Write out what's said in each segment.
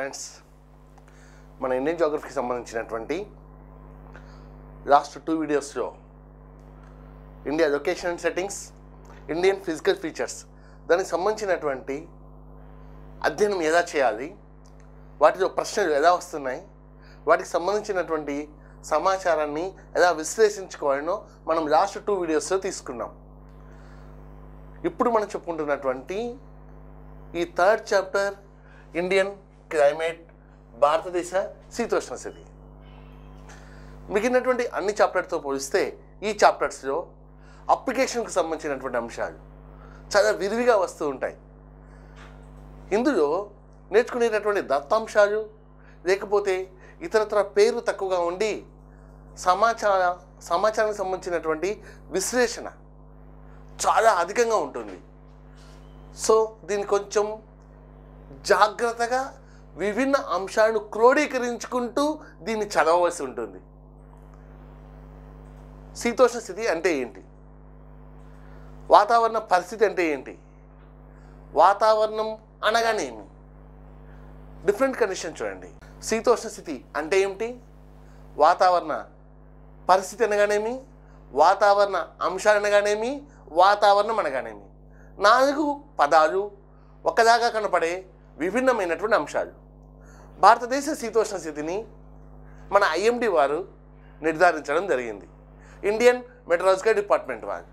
friends మన Indian జోగ్రఫీకి సంబంధించినటువంటి లాస్ట్ టూ వీడియోస్లో India location and settings Indian physical features దానికి సంబంధించినటువంటి అధ్యయనం ఎలా చేయాలి వాటిలో ప్రశ్నలు ఎలా వస్తున్నాయి వాటికి సంబంధించినటువంటి సమాచారాన్ని ఎలా విశ్లేషించుకోవాలనో మనం లాస్ట్ టూ వీడియోస్లో తీసుకున్నాం ఇప్పుడు మనం చెప్పుకుంటున్నటువంటి ఈ థర్డ్ చాప్టర్ ఇండియన్ క్లైమేట్ భారతదేశ శీతోష్ణ స్థితి మిగిలినటువంటి అన్ని చాప్టర్తో పోలిస్తే ఈ చాప్టర్స్లో అప్లికేషన్కి సంబంధించినటువంటి అంశాలు చాలా విరివిగా వస్తూ ఉంటాయి ఇందులో నేర్చుకునేటటువంటి దత్తాంశాలు లేకపోతే ఇతరత్ర పేరు తక్కువగా ఉండి సమాచార సమాచారానికి సంబంధించినటువంటి విశ్లేషణ చాలా అధికంగా ఉంటుంది సో దీన్ని కొంచెం జాగ్రత్తగా విభిన్న అంశాలను క్రోడీకరించుకుంటూ దీన్ని చదవవలసి ఉంటుంది శీతోష్ణ స్థితి అంటే ఏంటి వాతావరణ పరిస్థితి అంటే ఏంటి వాతావరణం అనగానేమి డిఫరెంట్ కండిషన్ చూడండి శీతోష్ణ స్థితి అంటే ఏమిటి వాతావరణ పరిస్థితి అనగానేమి వాతావరణ అంశాలు అనగానేమి వాతావరణం అనగానేమి నాలుగు పదాలు ఒకలాగా కనపడే విభిన్నమైనటువంటి అంశాలు భారతదేశ శీతోష్ణ స్థితిని మన ఐఎండి వారు నిర్ధారించడం జరిగింది ఇండియన్ మెట్రాలజికల్ డిపార్ట్మెంట్ వారు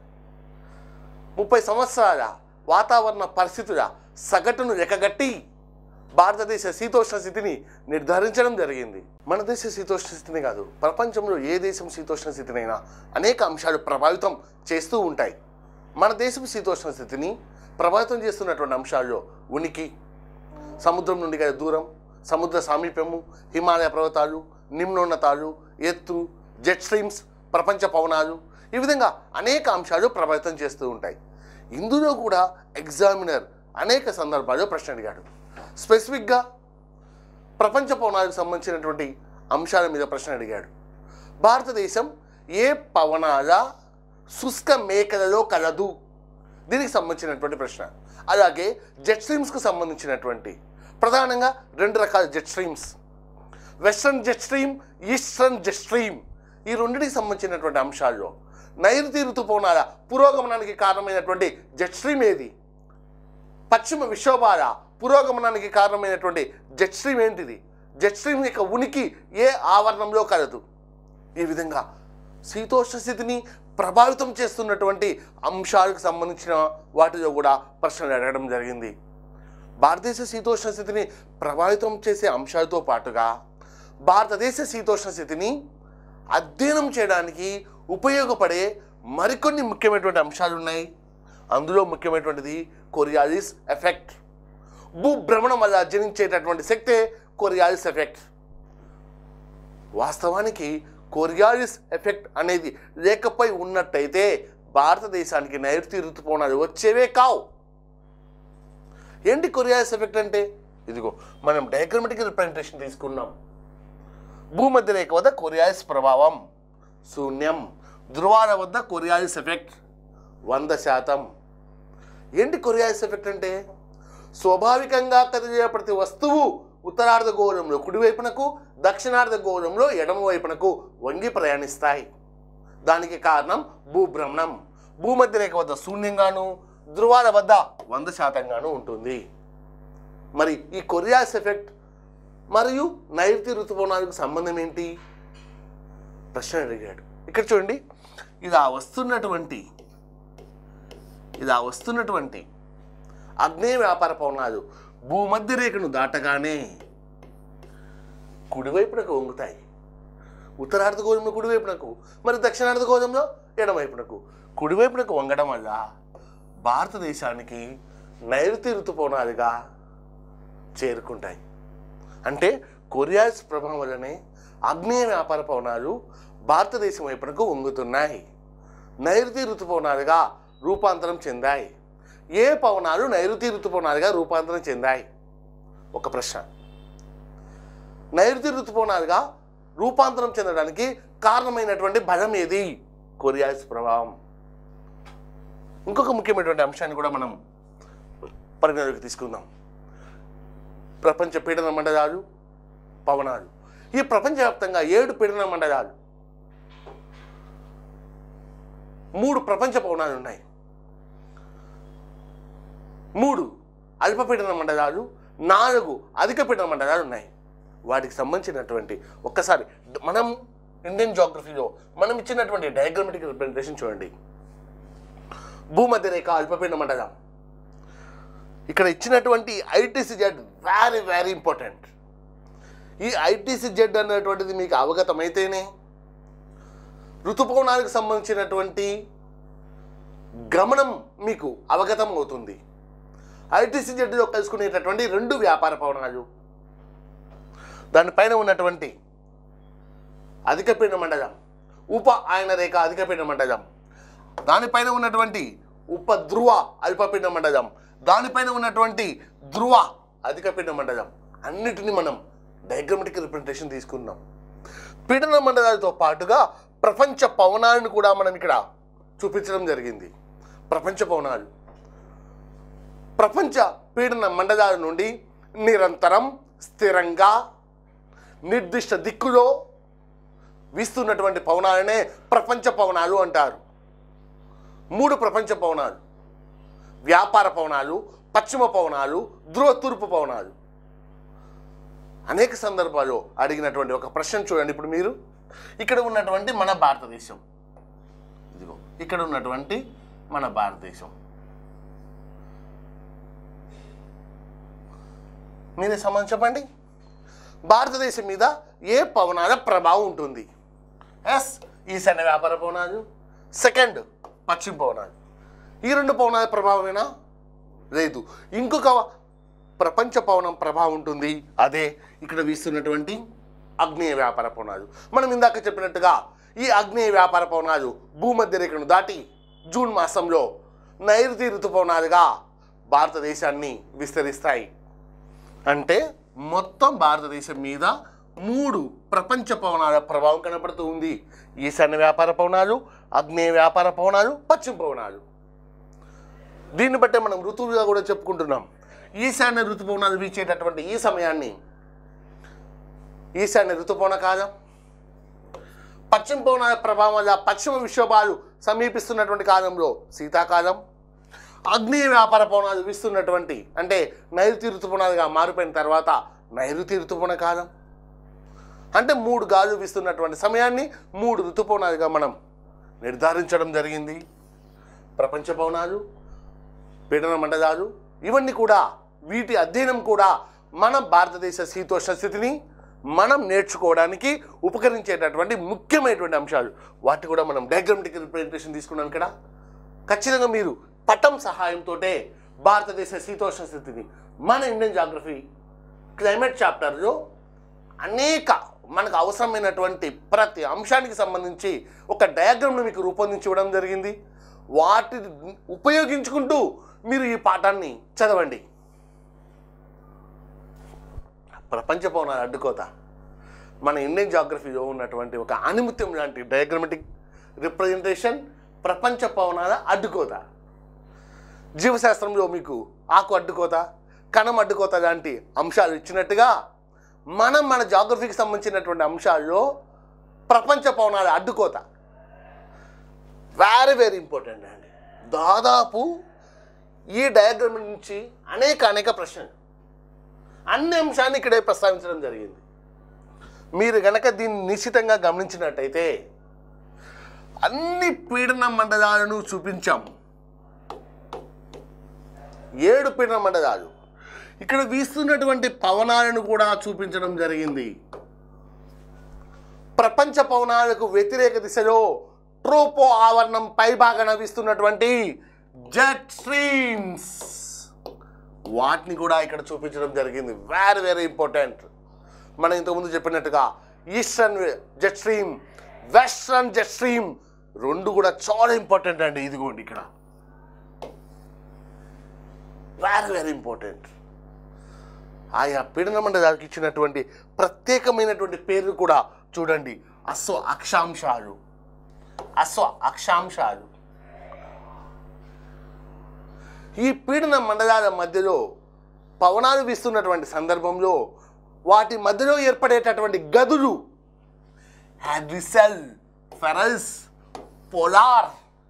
ముప్పై సంవత్సరాల వాతావరణ పరిస్థితుల సగటును లెక్కగట్టి భారతదేశ శీతోష్ణ స్థితిని నిర్ధారించడం జరిగింది మన దేశ శీతోష్ణ స్థితిని కాదు ప్రపంచంలో ఏ దేశం శీతోష్ణ స్థితినైనా అనేక అంశాలు ప్రభావితం చేస్తూ ఉంటాయి మన దేశపు శీతోష్ణ స్థితిని ప్రభావితం చేస్తున్నటువంటి అంశాల్లో ఉనికి సముద్రం నుండి గల దూరం సముద్ర సామీప్యము హిమాలయ పర్వతాలు నిమ్నోన్నతాలు ఎత్తు జెట్ స్ట్రీమ్స్ ప్రపంచ పవనాలు ఈ విధంగా అనేక అంశాలు ప్రభావితం చేస్తూ ఉంటాయి ఇందులో కూడా ఎగ్జామినర్ అనేక సందర్భాల్లో ప్రశ్న అడిగాడు స్పెసిఫిక్గా ప్రపంచ పవనాలకు సంబంధించినటువంటి అంశాల మీద ప్రశ్న అడిగాడు భారతదేశం ఏ పవనాల శుష్క మేకలలో కలదు దీనికి సంబంధించినటువంటి ప్రశ్న అలాగే జెట్ స్ట్రీమ్స్కి సంబంధించినటువంటి ప్రధానంగా రెండు రకాల jet streams western jet stream eastern jet stream ఈ రెండింటికి సంబంధించినటువంటి అంశాల్లో నైరుతి ఋతుపవనాల పురోగమనానికి కారణమైనటువంటి జెట్ స్ట్రీమ్ ఏది పశ్చిమ విశ్వభార పురోగమనానికి కారణమైనటువంటి జెట్ స్ట్రీమ్ ఏంటిది జెట్ స్ట్రీమ్ యొక్క ఉనికి ఏ ఆవరణంలో కలదు ఈ విధంగా శీతోష్ణ స్థితిని ప్రభావితం చేస్తున్నటువంటి అంశాలకు సంబంధించిన వాటిలో కూడా ప్రశ్నలు అడగడం జరిగింది భారతదేశ శీతోష్ణ స్థితిని ప్రభావితం చేసే అంశాలతో పాటుగా భారతదేశ శీతోష్ణ స్థితిని అధ్యయనం చేయడానికి ఉపయోగపడే మరికొన్ని ముఖ్యమైనటువంటి అంశాలు ఉన్నాయి అందులో ముఖ్యమైనటువంటిది కొరియాలిస్ ఎఫెక్ట్ భూభ్రమణం వల్ల జనించేటటువంటి శక్తే కొరియాలిస్ ఎఫెక్ట్ వాస్తవానికి కొరియాలిస్ ఎఫెక్ట్ అనేది లేకపోయి ఉన్నట్టయితే భారతదేశానికి నైరుతి ఋతుపవనాలు వచ్చేవే కావు ఏంటి కొరియాలిస్ ఎఫెక్ట్ అంటే ఇదిగో మనం డయాగ్రమెటిక్ రిప్రజెంటేషన్ తీసుకున్నాం భూమధ్య రేఖ వద్ద కొరియాలిస్ ప్రభావం శూన్యం ధృవాల వద్ద కొరియాలిస్ ఎఫెక్ట్ వంద శాతం ఏంటి కొరియాలిస్ ఎఫెక్ట్ అంటే స్వాభావికంగా కదిలే ప్రతి వస్తువు ఉత్తరార్ధ గోళంలో కుడివైపునకు దక్షిణార్ధ గోళంలో ఎడమ వైపునకు వంగి ప్రయాణిస్తాయి దానికి కారణం భూభ్రమణం భూమధ్య రేఖ వద్ద శూన్యంగాను ధృవాల వద్ద వంద శాతంగాను ఉంటుంది మరి ఈ కొరియాస్ ఎఫెక్ట్ మరియు నైరుతి ఋతుపవనాలకు సంబంధం ఏంటి ప్రశ్న అడిగాడు ఇక్కడ చూడండి ఇలా వస్తున్నటువంటి ఇలా వస్తున్నటువంటి అగ్నేయ వ్యాపార పవనాలు భూమధ్య రేఖను దాటగానే కుడివైపునకు వంగుతాయి ఉత్తరార్ధ గోళంలో కుడివైపునకు మరి దక్షిణార్ధ గోళంలో ఎడమవైపునకు కుడివైపునకు వంగడం వల్ల భారతదేశానికి నైరుతి ఋతుపవనాలుగా చేరుకుంటాయి అంటే కొరియాస్ ప్రభావం వల్లనే ఆగ్నేయ వ్యాపార పవనాలు భారతదేశం వైపునకు వంగుతున్నాయి నైరుతి ఋతుపవనాలుగా రూపాంతరం చెందాయి ఏ పవనాలు నైరుతి ఋతుపవనాలుగా రూపాంతరం చెందాయి ఒక ప్రశ్న నైరుతి ఋతుపవనాలుగా రూపాంతరం చెందడానికి కారణమైనటువంటి బలం ఏది కొరియాస్ ప్రభావం ఇంకొక ముఖ్యమైనటువంటి అంశాన్ని కూడా మనం పరిగణలోకి తీసుకుందాం ప్రపంచ పీడన మండలాలు పవనాలు ఈ ప్రపంచవ్యాప్తంగా ఏడు పీడన మండలాలు మూడు ప్రపంచ పవనాలు ఉన్నాయి మూడు అల్పపీడన మండలాలు నాలుగు అధిక పీడన మండలాలు ఉన్నాయి వాటికి సంబంధించినటువంటి ఒక్కసారి మనం ఇండియన్ జాగ్రఫీలో మనం ఇచ్చినటువంటి డయాగ్రమెటిక్ రిప్రజెంటేషన్ చూడండి భూమధ్య రేఖ అల్పపీడన మండలం ఇక్కడ ఇచ్చినటువంటి ITC Z very very important ఈ ఐటీసీ జెడ్ అనేటువంటిది మీకు అవగతమైతేనే ఋతుపవనాలకు సంబంధించినటువంటి గమనం మీకు అవగతం అవుతుంది ఐటీసీ జెడ్లో కలుసుకునేటటువంటి రెండు వ్యాపార పవనాలు దానిపైన ఉన్నటువంటి అధిక పీడన మండలం ఉప ఆయన రేఖ అధిక పీడన మండలం దానిపైన ఉన్నటువంటి ఉప ధ్రువ అల్పపీడన మండలం దానిపైన ఉన్నటువంటి ధ్రువ అధిక పీడన మండలం అన్నిటిని మనం డయాగ్రమెటిక్ రిప్రజెంటేషన్ తీసుకున్నాం పీడన మండలాలతో పాటుగా ప్రపంచ పవనాలను కూడా మనం ఇక్కడ చూపించడం జరిగింది ప్రపంచ పవనాలు ప్రపంచ పీడన మండలాల నుండి నిరంతరం స్థిరంగా నిర్దిష్ట దిక్కులో వీస్తున్నటువంటి పవనాలనే ప్రపంచ పవనాలు అంటారు మూడు ప్రపంచ పవనాలు వ్యాపార పవనాలు పశ్చిమ పవనాలు ధ్రువ తూర్పు పవనాలు అనేక సందర్భాల్లో అడిగినటువంటి ఒక ప్రశ్న చూడండి ఇప్పుడు మీరు ఇక్కడ ఉన్నటువంటి మన భారతదేశం ఇదిగో ఇక్కడ ఉన్నటువంటి మన భారతదేశం మీరే సమాధానం చెప్పండి భారతదేశం మీద ఏ పవనాల ప్రభావం ఉంటుంది ఎస్ ఈశాన్య వ్యాపార పవనాలు సెకండ్ పశ్చిమ పవనాలు ఈ రెండు పవనాల ప్రభావమేనా లేదు ఇంకొక ప్రపంచ పవనం ప్రభావం ఉంటుంది అదే ఇక్కడ వీస్తున్నటువంటి అగ్నేయ వ్యాపార పవనాలు మనం ఇందాక చెప్పినట్టుగా ఈ అగ్నేయ వ్యాపార పవనాలు భూమధ్య రేఖను దాటి జూన్ మాసంలో నైరుతి ఋతుపవనాలుగా భారతదేశాన్ని విస్తరిస్తాయి అంటే మొత్తం భారతదేశం మీద మూడు ప్రపంచ పవనాల ప్రభావం కనపడుతూ ఉంది ఈశాన్య వ్యాపార పవనాలు అగ్నేయ వ్యాపార పవనాలు పశ్చిమ పవనాలు దీన్ని బట్టే మనం ఋతువుగా కూడా చెప్పుకుంటున్నాం ఈశాన్య ఋతుపవనాలు వీచేటటువంటి ఈ సమయాన్ని ఈశాన్య ఋతుపవన కాలం పశ్చిమ పవనాల ప్రభావం వల్ల పశ్చిమ విశ్వభాలు సమీపిస్తున్నటువంటి కాలంలో శీతాకాలం అగ్నేయ వ్యాపార పవనాలు వీస్తున్నటువంటి అంటే నైరుతి ఋతుపవనాలుగా మారిపోయిన తర్వాత నైరుతి ఋతుపవన కాలం అంటే మూడు గాలు వీస్తున్నటువంటి సమయాన్ని మూడు ఋతుపవనాలుగా మనం నిర్ధారించడం జరిగింది ప్రపంచ పవనాలు పీడన మండలాలు ఇవన్నీ కూడా వీటి అధ్యయనం కూడా మన భారతదేశ శీతోష్ణ స్థితిని మనం నేర్చుకోవడానికి ఉపకరించేటటువంటి ముఖ్యమైనటువంటి అంశాలు వాటి కూడా మనం డయాగ్రమెటిక్ రిప్రజెంటేషన్ తీసుకున్నాం ఇక్కడ ఖచ్చితంగా మీరు పటం సహాయంతో భారతదేశ శీతోష్ణ స్థితిని మన ఇండియన్ జాగ్రఫీ క్లైమేట్ చాప్టర్లో అనేక మనకు అవసరమైనటువంటి ప్రతి అంశానికి సంబంధించి ఒక డయాగ్రామ్ను మీకు రూపొందించి ఇవ్వడం జరిగింది వాటిని ఉపయోగించుకుంటూ మీరు ఈ పాఠాన్ని చదవండి ప్రపంచ పవనాలు అడ్డుకోత మన ఇండియన్ జాగ్రఫీలో ఉన్నటువంటి ఒక ఆనిముత్యం లాంటి డయాగ్రమెటిక్ రిప్రజెంటేషన్ ప్రపంచ పవనాల అడ్డుకోత జీవశాస్త్రంలో మీకు ఆకు అడ్డుకోత కణం అడ్డుకోత లాంటి అంశాలు ఇచ్చినట్టుగా మనం మన జాగ్రఫీకి సంబంధించినటువంటి అంశాల్లో ప్రపంచ పవనాల అడ్డుకోత వెరీ వెరీ ఇంపార్టెంట్ అండి దాదాపు ఈ డయాగ్రామ్ నుంచి అనేక అనేక ప్రశ్నలు అన్ని అంశాన్ని ఇక్కడే ప్రస్తావించడం జరిగింది మీరు గనక దీన్ని నిశ్చితంగా గమనించినట్టయితే అన్ని పీడన మండలాలను చూపించాము ఏడు పీడన మండలాలు ఇక్కడ వీస్తున్నటువంటి పవనాలను కూడా చూపించడం జరిగింది ప్రపంచ పవనాలకు వ్యతిరేక దిశలో ట్రోపో ఆవరణం పైభాగాన వీస్తున్నటువంటి జెట్ స్ట్రీమ్స్ వాటిని కూడా ఇక్కడ చూపించడం జరిగింది వెరీ వెరీ ఇంపార్టెంట్ మనం ఇంతకుముందు చెప్పినట్టుగా eastern jet stream western jet stream రెండు కూడా చాలా ఇంపార్టెంట్ అండి ఇదిగోండి ఇక్కడ వెరీ వెరీ ఇంపార్టెంట్ ఆయా పీడన మండలానికి ఇచ్చినటువంటి ప్రత్యేకమైనటువంటి పేర్లు కూడా చూడండి అశ్వ అక్షాంశాలు అశ్వ అక్షాంశాలు ఈ పీడన మండలాల మధ్యలో పవనాలు వీస్తున్నటువంటి సందర్భంలో వాటి మధ్యలో ఏర్పడేటటువంటి గదులు హ్యాడ్రిసెల్ ఫెరల్స్ పోలార్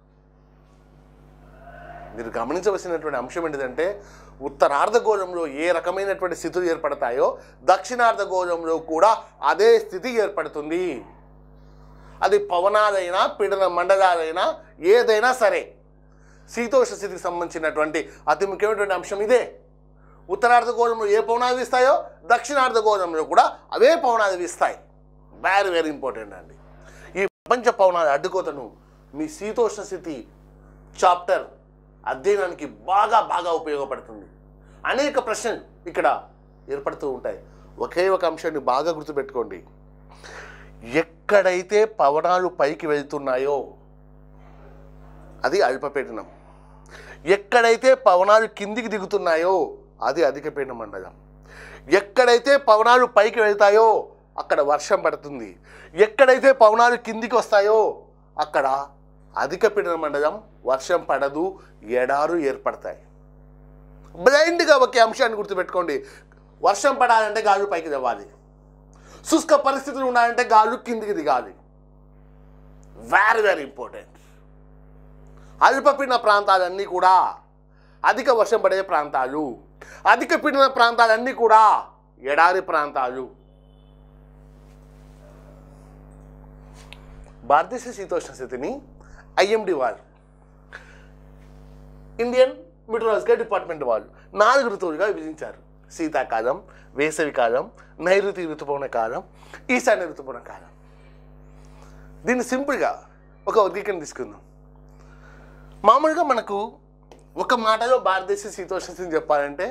మీరు గమనించవలసినటువంటి అంశం ఏంటిదంటే ఉత్తరార్ధగోళంలో ఏ రకమైనటువంటి స్థితులు ఏర్పడతాయో దక్షిణార్ధగోళంలో కూడా అదే స్థితి ఏర్పడుతుంది అది పవనాలైనా పీడన మండలాలైనా ఏదైనా సరే శీతోష్ణ స్థితికి సంబంధించినటువంటి అతి ముఖ్యమైనటువంటి అంశం ఇదే ఉత్తరార్ధగోళంలో ఏ పవనాలు వీస్తాయో దక్షిణార్ధగోళంలో కూడా అవే పవనాలు వీస్తాయి వెరీ వెరీ ఇంపార్టెంట్ అండి ఈ ప్రపంచ పవనాల అడ్డుకోతను మీ శీతోష్ణ స్థితి చాప్టర్ అధ్యయనానికి బాగా బాగా ఉపయోగపడుతుంది అనేక ప్రశ్నలు ఇక్కడ ఏర్పడుతూ ఉంటాయి ఒకే ఒక అంశాన్ని బాగా గుర్తుపెట్టుకోండి ఎక్కడైతే పవనాలు పైకి వెళ్తున్నాయో అది అల్పపీడనం ఎక్కడైతే పవనాలు కిందికి దిగుతున్నాయో అది అధిక పీడన మండలం ఎక్కడైతే పవనాలు పైకి వెళ్తాయో అక్కడ వర్షం పడుతుంది ఎక్కడైతే పవనాలు కిందికి వస్తాయో అక్కడ అధిక పీడన మండలం వర్షం పడదు ఎడారు ఏర్పడతాయి బ్లైండ్గా ఒకే అంశాన్ని గుర్తుపెట్టుకోండి వర్షం పడాలంటే గాలు పైకి తవ్వాలి శుష్క పరిస్థితులు ఉన్నాయంటే గాలు కిందికి దిగాలి వెరీ వెరీ ఇంపార్టెంట్ అల్పపీడన ప్రాంతాలన్నీ కూడా అధిక వర్షం పడే ప్రాంతాలు అధిక పీడన ప్రాంతాలన్నీ కూడా ఎడారి ప్రాంతాలు భారతదేశ శీతోష్ణ స్థితిని ఐఎండి వారు ఇండియన్ మెట్రాలజికల్ డిపార్ట్మెంట్ వాళ్ళు నాలుగు ఋతువులుగా విభజించారు శీతాకాలం వేసవికాలం నైరుతి ఋతుపవన కాలం ఈశాన్య ఋతుపవన కాలం దీన్ని సింపుల్గా ఒక వర్గీకరణ తీసుకుందాం మామూలుగా మనకు ఒక మాటలో భారతదేశ శీతోష్ణ స్థితిని చెప్పాలంటే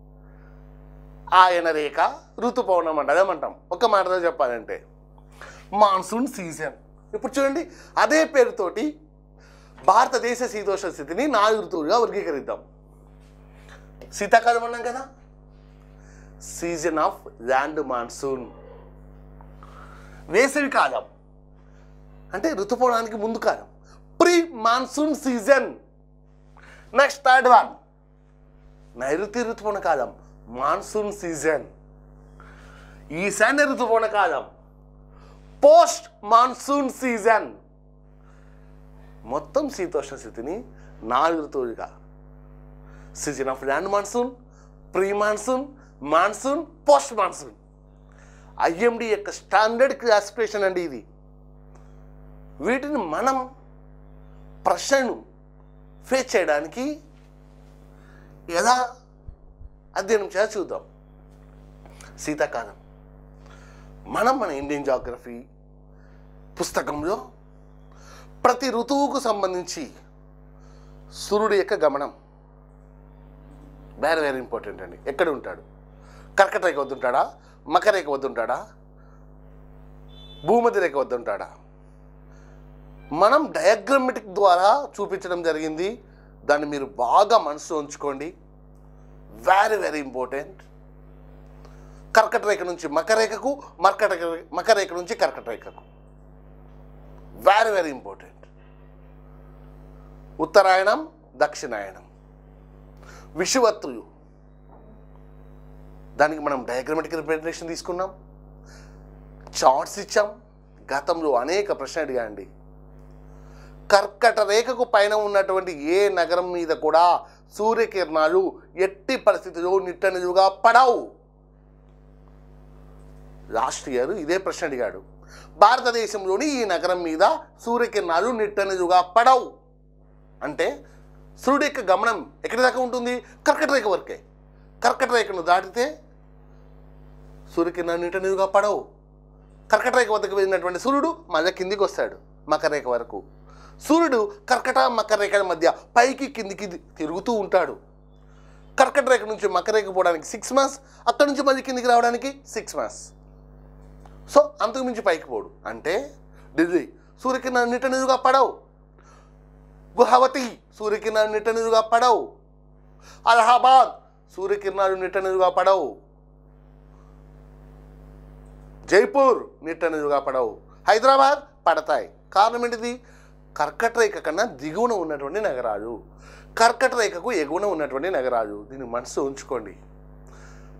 ఆయన రేఖ ఋతుపవన మండలం అంటాం ఒక మాటలో చెప్పాలంటే మాన్సూన్ సీజన్ ఇప్పుడు చూడండి అదే పేరుతోటి భారతదేశ శీతోష్ణ స్థితిని నాలుగు ఋతువులుగా వర్గీకరిద్దాం శీతాకాలం అన్నాం కదా సీజన్ ఆఫ్ ల్యాండ్ మాన్సూన్ వేసవి కాలం అంటే ఋతుపవనానికి ముందు కాలం pre monsoon season next third one నైరుతి ఋతుపవన కాలం మాన్సూన్ సీజన్ ఈశాన్య ఋతుపవన కాలం పోస్ట్ మాన్సూన్ సీజన్ మొత్తం శీతోష్ణ స్థితిని నాలుగు ఋతువులుగా season of land monsoon pre monsoon monsoon post monsoon IMD యొక్క స్టాండర్డ్ క్లాసిఫికేషన్ అండి ఇది వీటిని మనం ప్రశ్నను ఫేస్ చేయడానికి ఎలా అధ్యయనం చేయాలో చూద్దాం శీతాకాలం మనం మన ఇండియన్ జాగ్రఫీ పుస్తకంలో ప్రతి ఋతువుకు సంబంధించి సూర్యుడి యొక్క గమనం వెరీ వెరీ ఇంపార్టెంట్ అండి ఎక్కడ ఉంటాడు కర్కట రేఖ వద్దుంటాడా మకర రేఖ వద్దుంటాడా భూమధ్య రేఖ వద్దుంటాడా మనం డయాగ్రమెటిక్ ద్వారా చూపించడం జరిగింది దాన్ని మీరు బాగా మనసులో ఉంచుకోండి వెరీ వెరీ ఇంపార్టెంట్ కర్కట రేఖ నుంచి మకర రేఖకు మర్కట మకర రేఖ నుంచి కర్కట రేఖకు వెరీ వెరీ ఇంపార్టెంట్ ఉత్తరాయణం దక్షిణాయనం విషువత్తులు దానికి మనం డయాగ్రమెటిక్ రిప్రజెంటేషన్ తీసుకున్నాం చార్ట్స్ ఇచ్చాం గతంలో అనేక ప్రశ్న అడిగాండి కర్కట రేఖకు పైన ఉన్నటువంటి ఏ నగరం మీద కూడా సూర్యకిరణాలు ఎట్టి పరిస్థితిలో నిట్టనిలుగా పడవు లాస్ట్ ఇయర్ ఇదే ప్రశ్న అడిగాడు భారతదేశంలోని ఈ నగరం మీద సూర్యకిరణాలు నిట్టనిలుగా పడవు అంటే సూర్యుడి యొక్క గమనం ఎక్కడి దాకా ఉంటుంది కర్కట రేఖ వరకే కర్కట రేఖను దాటితే సూర్యకిరణాలు నిట్టనిలుగా పడవు కర్కట రేఖ వద్దకు వెళ్ళినటువంటి సూర్యుడు మళ్ళీ కిందికి వస్తాడు మకర రేఖ వరకు సూర్యుడు కర్కట మకర రేఖల మధ్య పైకి కిందికి తిరుగుతూ ఉంటాడు కర్కట రేఖ నుంచి మకర రేఖ పోవడానికి సిక్స్ మంత్స్ అక్కడి నుంచి మళ్ళీ కిందికి రావడానికి సిక్స్ మంత్స్ సో అంతకు మించి పైకి పోడు అంటే ఢిల్లీ సూర్యకిరణాలు నిట్టనిలుగా పడవు గుహవతి సూర్యకిరణాలు నిట్టనిలుగా పడవు అలహాబాద్ సూర్యకిరణాలు నిట్టనిలుగా పడవు జైపూర్ నిట్టనిలుగా పడవు హైదరాబాద్ పడతాయి కారణం ఏంటిది కర్కట రేఖ కన్నా దిగువన ఉన్నటువంటి నగరాలు కర్కట రేఖకు ఎగువన ఉన్నటువంటి నగరాలు దీన్ని మనసు ఉంచుకోండి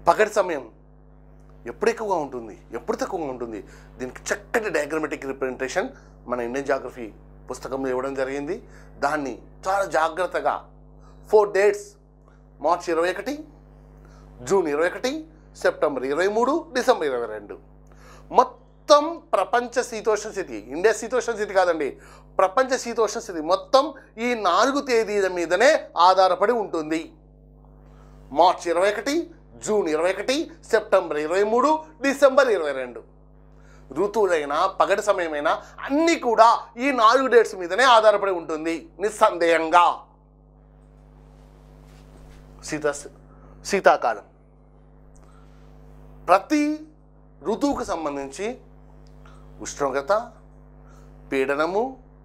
పగటి సమయం ఎప్పుడు ఎక్కువగా ఉంటుంది ఎప్పుడు తక్కువగా ఉంటుంది దీనికి చక్కటి డయాగ్రమెటిక్ రిప్రజెంటేషన్ మన ఇండియన్ జాగ్రఫీ పుస్తకంలో ఇవ్వడం జరిగింది దాన్ని చాలా జాగ్రత్తగా ఫోర్ డేట్స్ మార్చ్ ఇరవై ఒకటి జూన్ ఇరవై ఒకటి సెప్టెంబర్ ఇరవై మూడు డిసెంబర్ ఇరవై రెండు మొత్తం ప్రపంచ శీతోష్ణ స్థితి ఇండియా శీతోష్ణ స్థితి కాదండి ప్రపంచ శీతోష్ణ స్థితి మొత్తం ఈ నాలుగు తేదీల మీదనే ఆధారపడి ఉంటుంది మార్చ్ ఇరవై ఒకటి జూన్ ఇరవై ఒకటి సెప్టెంబర్ ఇరవై మూడు డిసెంబర్ ఇరవై రెండు ఋతువులైనా పగటి సమయమైనా అన్నీ కూడా ఈ నాలుగు డేట్స్ మీదనే ఆధారపడి ఉంటుంది నిస్సందేహంగా శీత శీతాకాలం ప్రతి ఋతువుకు సంబంధించి ఉష్ణోగ్రత పీడనము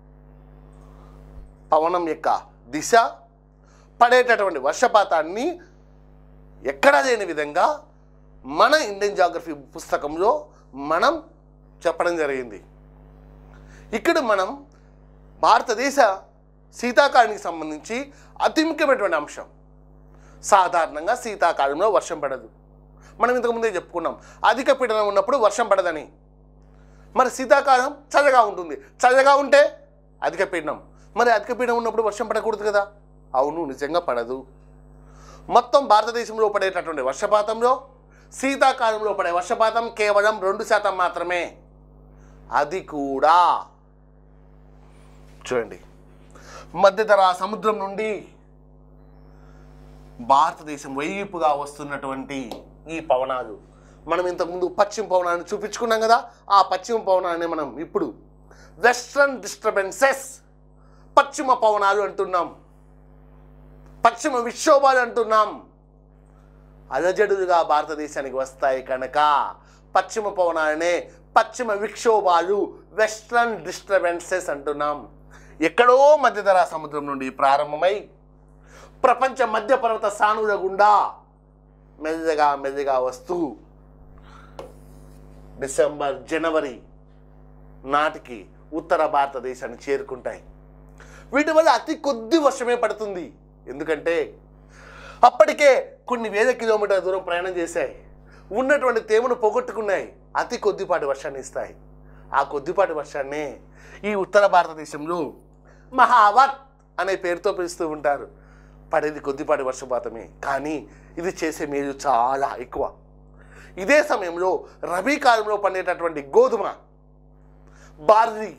పవనం యొక్క దిశ పడేటటువంటి వర్షపాతాన్ని ఎక్కడా లేని విధంగా మన ఇండియన్ జాగ్రఫీ పుస్తకంలో మనం చెప్పడం జరిగింది ఇక్కడ మనం భారతదేశ శీతాకాలానికి సంబంధించి అతి ముఖ్యమైనటువంటి అంశం సాధారణంగా శీతాకాలంలో వర్షం పడదు మనం ఇంతకుముందే చెప్పుకున్నాం అధిక పీడనం ఉన్నప్పుడు వర్షం పడదని మరి శీతాకాలం చల్లగా ఉంటుంది చల్లగా ఉంటే అధిక పీడనం మరి అధిక పీడనం ఉన్నప్పుడు వర్షం పడకూడదు కదా అవును నిజంగా పడదు మొత్తం భారతదేశంలో పడేటటువంటి వర్షపాతంలో శీతాకాలంలో పడే వర్షపాతం కేవలం రెండు శాతం మాత్రమే అది కూడా చూడండి మధ్యధరా సముద్రం నుండి భారతదేశం వైపుగా వస్తున్నటువంటి ఈ పవనాలు మనం ఇంతకుముందు పశ్చిమ పవనాన్ని చూపించుకున్నాం కదా ఆ పశ్చిమ పవనాన్ని మనం ఇప్పుడు వెస్ట్రన్ డిస్టర్బెన్సెస్ పశ్చిమ పవనాలు అంటున్నాం పశ్చిమ విక్షోభాలు అంటున్నాం అలజడులుగా భారతదేశానికి వస్తాయి కనుక పశ్చిమ పవనాలనే పశ్చిమ విక్షోభాలు వెస్ట్రన్ డిస్టర్బెన్సెస్ అంటున్నాం ఎక్కడో మధ్యధరా సముద్రం నుండి ప్రారంభమై ప్రపంచ మధ్య పర్వత సానుల గుండా మెల్లగా మెల్లగా వస్తూ డిసెంబర్ జనవరి నాటికి ఉత్తర భారతదేశాన్ని చేరుకుంటాయి వీటి వల్ల అతి కొద్ది వర్షమే పడుతుంది ఎందుకంటే అప్పటికే కొన్ని వేల కిలోమీటర్ల దూరం ప్రయాణం చేశాయి ఉన్నటువంటి తేమను పోగొట్టుకున్నాయి అతి కొద్దిపాటి వర్షాన్ని ఇస్తాయి ఆ కొద్దిపాటి వర్షాన్నే ఈ ఉత్తర భారతదేశంలో మహావత్ అనే పేరుతో పిలుస్తూ ఉంటారు పడేది కొద్దిపాటి వర్షపాతమే కానీ ఇది చేసే మేలు చాలా ఎక్కువ ఇదే సమయంలో రబీ కాలంలో పండేటటువంటి గోధుమ బార్లీ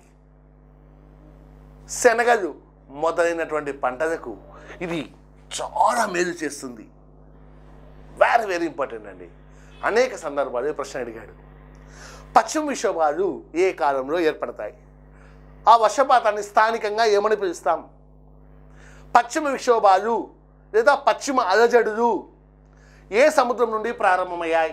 శనగలు మొదలైనటువంటి పంటలకు ఇది చాలా మేలు చేస్తుంది వెరీ వెరీ ఇంపార్టెంట్ అండి అనేక సందర్భాలు ఈ ప్రశ్న అడిగాడు పశ్చిమ విక్షోభాలు ఏ కాలంలో ఏర్పడతాయి ఆ వర్షపాతాన్ని స్థానికంగా ఏమని పిలుస్తాం పశ్చిమ విక్షోభాలు లేదా పశ్చిమ అలజడులు ఏ సముద్రం నుండి ప్రారంభమయ్యాయి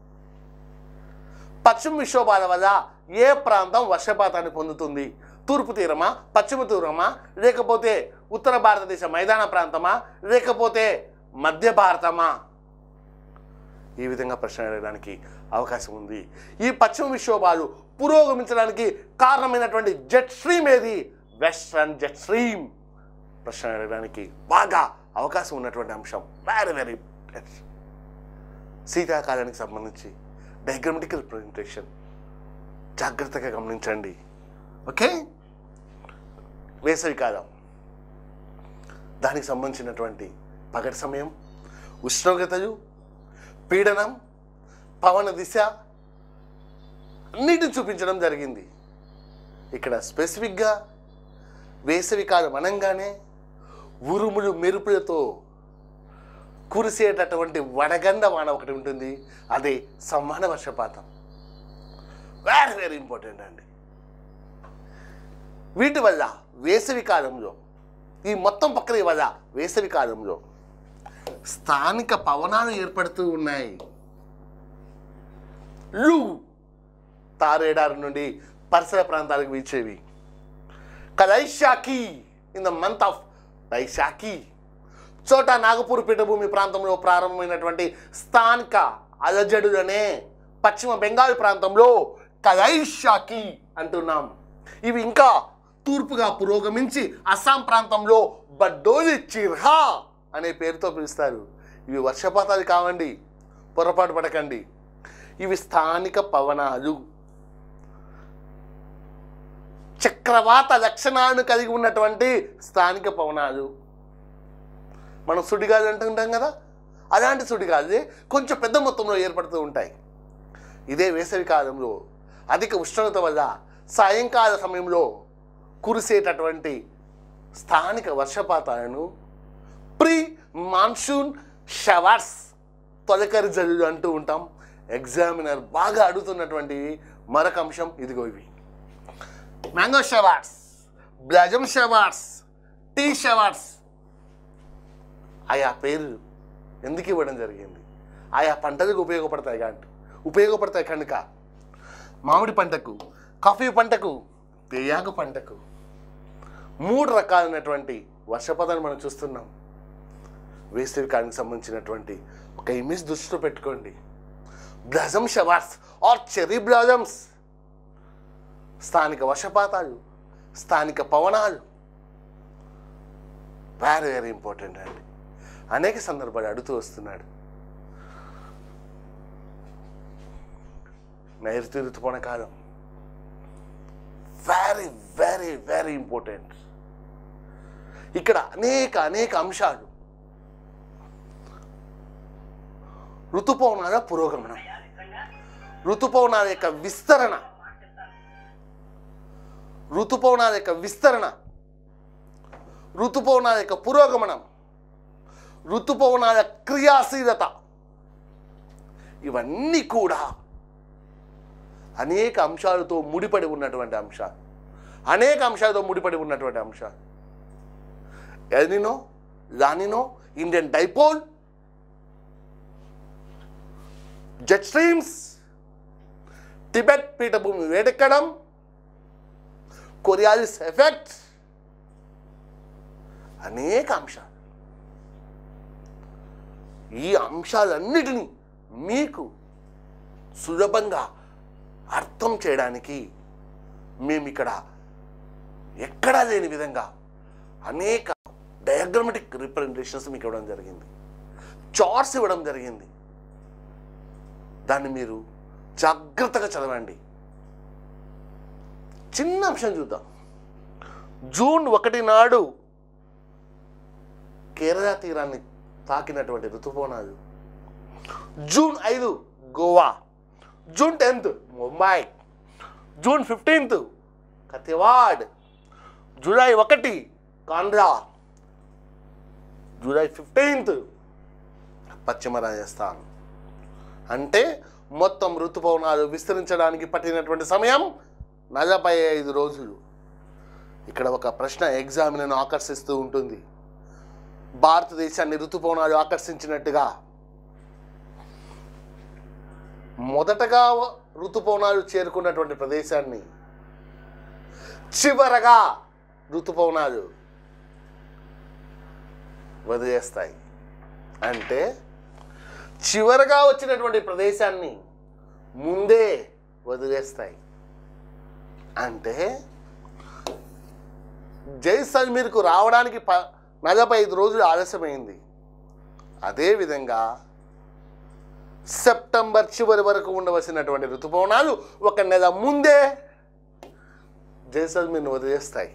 పశ్చిమ విక్షోభాల వల్ల ఏ ప్రాంతం వర్షపాతాన్ని పొందుతుంది తూర్పు తీరమా పశ్చిమ తీరమా లేకపోతే ఉత్తర భారతదేశ మైదాన ప్రాంతమా లేకపోతే మధ్య భారతమా ఈ విధంగా ప్రశ్న అడగడానికి అవకాశం ఉంది ఈ పశ్చిమ విక్షోభాలు పురోగమించడానికి కారణమైనటువంటి జెట్ స్ట్రీమ్ ఏది వెస్ట్రన్ జెట్ స్ట్రీమ్ ప్రశ్న అడగడానికి బాగా అవకాశం ఉన్నటువంటి అంశం వెరీ వెరీ శీతాకాలానికి సంబంధించి డయాగ్రమెటిక్ రిప్రజెంటేషన్ జాగ్రత్తగా గమనించండి ఓకే వేసవికాలం దానికి సంబంధించినటువంటి పగటి సమయం ఉష్ణోగ్రతలు పీడనం పవన దిశ అన్నిటిని చూపించడం జరిగింది ఇక్కడ స్పెసిఫిక్గా వేసవికాలం అనగానే ఉరుములు మెరుపులతో కురిసేటటువంటి వడగండ వాన ఒకటి ఉంటుంది అదే సమాన వర్షపాతం వెరీ వెరీ ఇంపార్టెంట్ అండి వీటి వల్ల వేసవి కాలంలో ఈ మొత్తం ప్రక్రియ వల్ల వేసవి కాలంలో స్థానిక పవనాలు ఏర్పడుతూ ఉన్నాయి లు తారేడారు నుండి పరిసర ప్రాంతాలకు వీచేవి కలైషాకి in the month of Vaishakhi Chota Nagpur పీఠభూమి ప్రాంతంలో ప్రారంభమైనటువంటి స్థానిక అలజడులనే పశ్చిమ బెంగాల్ ప్రాంతంలో కలైషాకి అంటున్నాం ఇవి ఇంకా తూర్పుగా పురోగమించి అస్సాం ప్రాంతంలో బడ్డోలి చిర్హా అనే పేరుతో పిలుస్తారు ఇవి వర్షపాతాలు కావండి పొరపాటు పడకండి ఇవి స్థానిక పవనాలు చక్రవాత లక్షణాలను కలిగి ఉన్నటువంటి స్థానిక పవనాలు మనం సుడిగాలు అంటుంటాం కదా అలాంటి సుడిగాలే కొంచెం పెద్ద మొత్తంలో ఏర్పడుతూ ఉంటాయి ఇదే వేసవి కాలంలో అధిక ఉష్ణోగ్రత వల్ల సాయంకాల సమయంలో కురిసేటటువంటి స్థానిక వర్షపాతాలను ప్రీ మాన్సూన్ షవర్స్ తొలకరి జల్లులు అంటూ ఉంటాం ఎగ్జామినర్ బాగా అడుగుతున్నటువంటి మరొక అంశం ఇదిగో ఇవి mango showers blossom showers tea showers ఆయా పేర్లు ఎందుకు ఇవ్వడం జరిగింది ఆయా పంటలకు ఉపయోగపడతాయి కాబట్టి ఉపయోగపడతాయి కనుక మామిడి పంటకు కాఫీ పంటకు తేయాకు పంటకు మూడు రకాలైనటువంటి వర్షపాతాన్ని మనం చూస్తున్నాం వేసవి కాలానికి సంబంధించినటువంటి ఒక ఇమేజ్ దృష్టిలో పెట్టుకోండి blossom showers or cherry blossoms స్థానిక వర్షపాతాలు స్థానిక పవనాలు వెరీ వెరీ ఇంపార్టెంట్ అండి అనేక సందర్భాలు అడుగుతూ వస్తున్నాడు నైరుతి ఋతుపవన కాలం వెరీ వెరీ వెరీ ఇంపార్టెంట్ ఇక్కడ అనేక అనేక అంశాలు ఋతుపవనాల పురోగమనం ఋతుపవనాల యొక్క విస్తరణ ఋతుపవనాల యొక్క విస్తరణ ఋతుపవనాల యొక్క పురోగమనం ఋతుపవనాల క్రియాశీలత ఇవన్నీ కూడా అనేక అంశాలతో ముడిపడి ఉన్నటువంటి అంశాలు అనేక అంశాలతో ముడిపడి ఉన్నటువంటి అంశాలు El Nino La Nina Indian dipole jet streams Tibet పీఠభూమి వేడెక్కడం కొరియాలిస్ ఎఫెక్ట్ అనేక అంశాలు ఈ అంశాలన్నిటినీ మీకు సులభంగా అర్థం చేయడానికి మేము ఇక్కడ ఎక్కడా లేని విధంగా అనేక డయాగ్రమెటిక్ రిప్రజెంటేషన్స్ మీకు ఇవ్వడం జరిగింది చార్ట్స్ ఇవ్వడం జరిగింది దాన్ని మీరు జాగ్రత్తగా చదవండి చిన్న అంశం చూద్దాం జూన్ ఒకటి నాడు కేరళ తీరాన్ని తాకినటువంటి ఋతుపవనాలు జూన్ ఐదు Goa June tenth Mumbai June fifteenth Kathiawad July ఒకటి కాండ్రా జూలై ఫిఫ్టీన్త్ పశ్చిమ రాజస్థాన్ అంటే మొత్తం ఋతుపవనాలు విస్తరించడానికి పట్టినటువంటి సమయం నలభై ఐదు రోజులు ఇక్కడ ఒక ప్రశ్న ఎగ్జామినర్ను ఆకర్షిస్తూ ఉంటుంది భారతదేశాన్ని ఋతుపవనాలు ఆకర్షించినట్టుగా మొదటగా ఋతుపవనాలు చేరుకున్నటువంటి ప్రదేశాన్ని చివరగా ఋతుపవనాలు వదిలేస్తాయి అంటే చివరగా వచ్చినటువంటి ప్రదేశాన్ని ముందే వదిలేస్తాయి అంటే జైసల్మీర్కు రావడానికి ప నలభై ఐదు రోజులు ఆలస్యమైంది అదేవిధంగా సెప్టెంబర్ చివరి వరకు ఉండవలసినటువంటి ఋతుపవనాలు ఒక నెల ముందే జైసల్మీర్ను వదిలేస్తాయి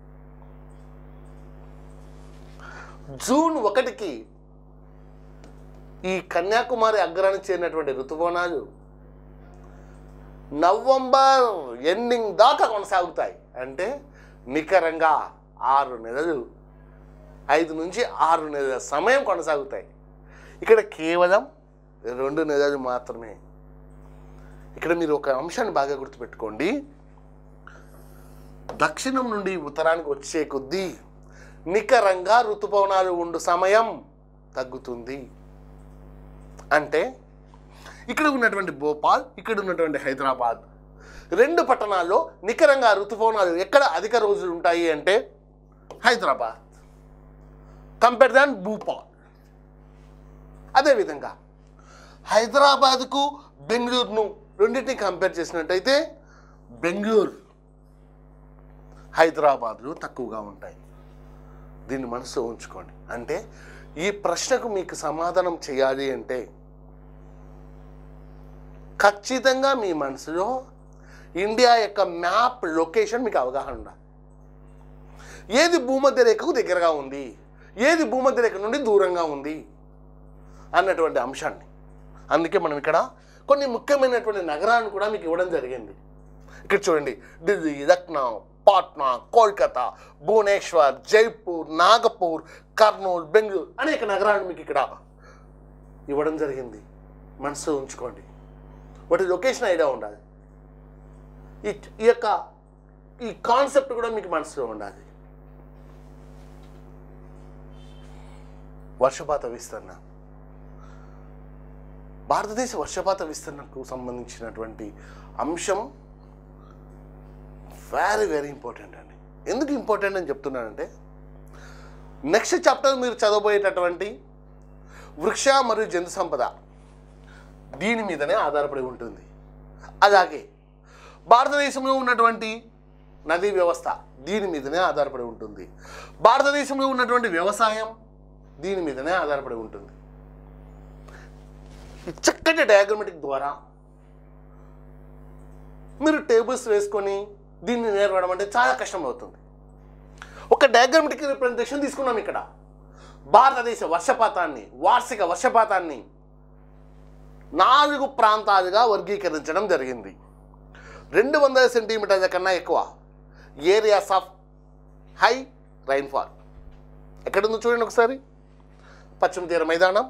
జూన్ ఒకటికి ఈ కన్యాకుమారి అగ్రానికి చేరినటువంటి ఋతుపవనాలు నవంబర్ ఎండింగ్ దాకా కొనసాగుతాయి అంటే నికరంగా ఆరు నెలలు ఐదు నుంచి ఆరు నెలల సమయం కొనసాగుతాయి ఇక్కడ కేవలం రెండు నెలలు మాత్రమే ఇక్కడ మీరు ఒక అంశాన్ని బాగా గుర్తుపెట్టుకోండి దక్షిణం నుండి ఉత్తరానికి వచ్చే కొద్దీ నికరంగా ఋతుపవనాలు ఉండు సమయం తగ్గుతుంది అంటే ఇక్కడ ఉన్నటువంటి భోపాల్ ఇక్కడ ఉన్నటువంటి హైదరాబాద్ రెండు పట్టణాల్లో నికరంగా ఋతుపవనాలు ఎక్కడ అధిక రోజులు ఉంటాయి అంటే హైదరాబాద్ కంపేర్ దాన్ భూపాల్ అదేవిధంగా హైదరాబాద్కు బెంగళూరును రెండింటిని కంపేర్ చేసినట్టయితే బెంగళూరు హైదరాబాద్లో తక్కువగా ఉంటాయి దీన్ని మనసులో ఉంచుకోండి అంటే ఈ ప్రశ్నకు మీకు సమాధానం చేయాలి అంటే ఖచ్చితంగా మీ మనసులో ఇండియా యొక్క మ్యాప్ లొకేషన్ మీకు అవగాహన ఉండాలి ఏది భూమధ్య రేఖకు దగ్గరగా ఉంది ఏది భూమధ్య రేఖ నుండి దూరంగా ఉంది అన్నటువంటి అంశాన్ని అందుకే మనం ఇక్కడ కొన్ని ముఖ్యమైనటువంటి నగరాలను కూడా మీకు ఇవ్వడం జరిగింది ఇక్కడ చూడండి ఢిల్లీ లక్నో పాట్నా కోల్కతా భువనేశ్వర్ జైపూర్ నాగపూర్ కర్నూలు బెంగళూరు అనేక నగరాలు మీకు ఇక్కడ ఇవ్వడం జరిగింది మనసులో ఉంచుకోండి వాటి లొకేషన్ ఐడియా ఉండాలి ఈ ఈ యొక్క ఈ కాన్సెప్ట్ కూడా మీకు మనసులో ఉండాలి వర్షపాత విస్తరణ భారతదేశ వర్షపాత విస్తరణకు సంబంధించినటువంటి అంశం వెరీ వెరీ ఇంపార్టెంట్ అండి ఎందుకు ఇంపార్టెంట్ అని చెప్తున్నానంటే నెక్స్ట్ చాప్టర్ మీరు చదవబోయేటటువంటి వృక్ష మరియు జంతు సంపద దీని మీదనే ఆధారపడి ఉంటుంది అలాగే భారతదేశంలో ఉన్నటువంటి నదీ వ్యవస్థ దీని మీదనే ఆధారపడి ఉంటుంది భారతదేశంలో ఉన్నటువంటి వ్యవసాయం దీని మీదనే ఆధారపడి ఉంటుంది ఈ చక్కటి డయాగ్రమెటిక్ ద్వారా మీరు టేబుల్స్ వేసుకొని దీన్ని నేర్పడం అంటే చాలా కష్టం అవుతుంది ఒక డయాగ్రమెటిక్ రిప్రజెంటేషన్ తీసుకున్నాం ఇక్కడ భారతదేశ వర్షపాతాన్ని వార్షిక వర్షపాతాన్ని నాలుగు ప్రాంతాలుగా వర్గీకరించడం జరిగింది రెండు వందల సెంటీమీటర్ల కన్నా ఎక్కువ ఏరియాస్ ఆఫ్ హై రైన్ఫాల్ ఎక్కడుందో చూడండి ఒకసారి పశ్చిమ తీర మైదానం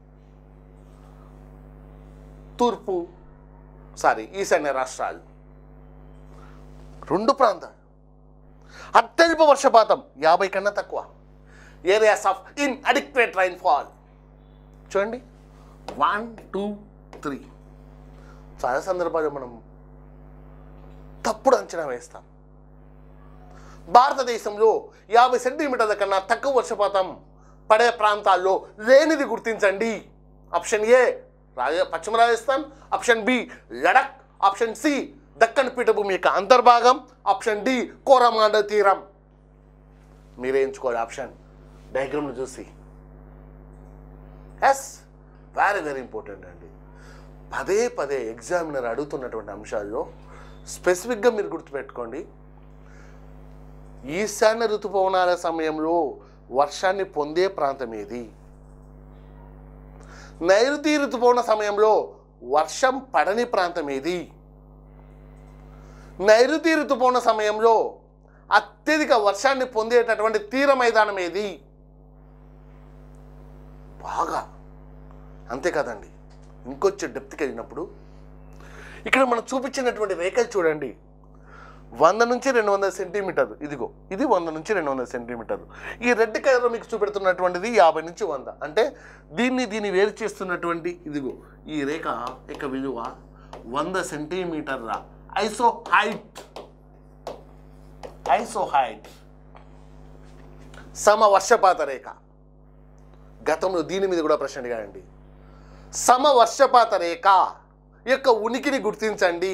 తూర్పు సారీ ఈశాన్య రాష్ట్రాలు రెండు ప్రాంతాలు అత్యల్ప వర్షపాతం యాభై కన్నా తక్కువ areas of inadequate rainfall చూడండి వన్ టూ త్రీ చాలా సందర్భాలు మనం తప్పుడు అంచనా వేస్తాం భారతదేశంలో యాభై సెంటీమీటర్ల కన్నా తక్కువ వర్షపాతం పడే ప్రాంతాల్లో లేనిది గుర్తించండి ఆప్షన్ ఏ రాజ పశ్చిమ Rajasthan option B Ladakh option C Deccan పీఠభూమి యొక్క అంతర్భాగం ఆప్షన్ డి కోరమాండ తీరం మీరే ఎంచుకోవాలి ఆప్షన్ డయాగ్రామ్ను చూసి ఎస్ వెరీ వెరీ ఇంపార్టెంట్ అండి పదే పదే ఎగ్జామినర్ అడుగుతున్నటువంటి అంశాల్లో స్పెసిఫిక్గా మీరు గుర్తుపెట్టుకోండి ఈశాన్య ఋతుపవనాల సమయంలో వర్షాన్ని పొందే ప్రాంతం ఏది నైరుతి ఋతుపవన సమయంలో వర్షం పడని ప్రాంతం ఏది నైరుతి ఋతుపవన సమయంలో అత్యధిక వర్షాన్ని పొందేటటువంటి తీర మైదానం ఏది బాగా అంతే కదండి ఇంకొంచెం డెప్త్కి వెళ్ళినప్పుడు ఇక్కడ మనం చూపించినటువంటి రేఖలు చూడండి వంద నుంచి రెండు వందల సెంటీమీటర్లు ఇదిగో ఇది వంద నుంచి రెండు వందల సెంటీమీటర్లు ఈ రెడ్ కలర్లో మీకు చూపెడుతున్నటువంటిది యాభై నుంచి వంద అంటే దీన్ని దీన్ని వేరు చేస్తున్నటువంటి ఇదిగో ఈ రేఖ యొక్క విలువ వంద సెంటీమీటర్ల ఐసో హైట్ ఐసో హైట్ సమ వర్షపాత రేఖ గతంలో దీని మీద కూడా ప్రశ్న అడిగాడండి సమ వర్షపాత రేఖ యొక్క ఉనికిని గుర్తించండి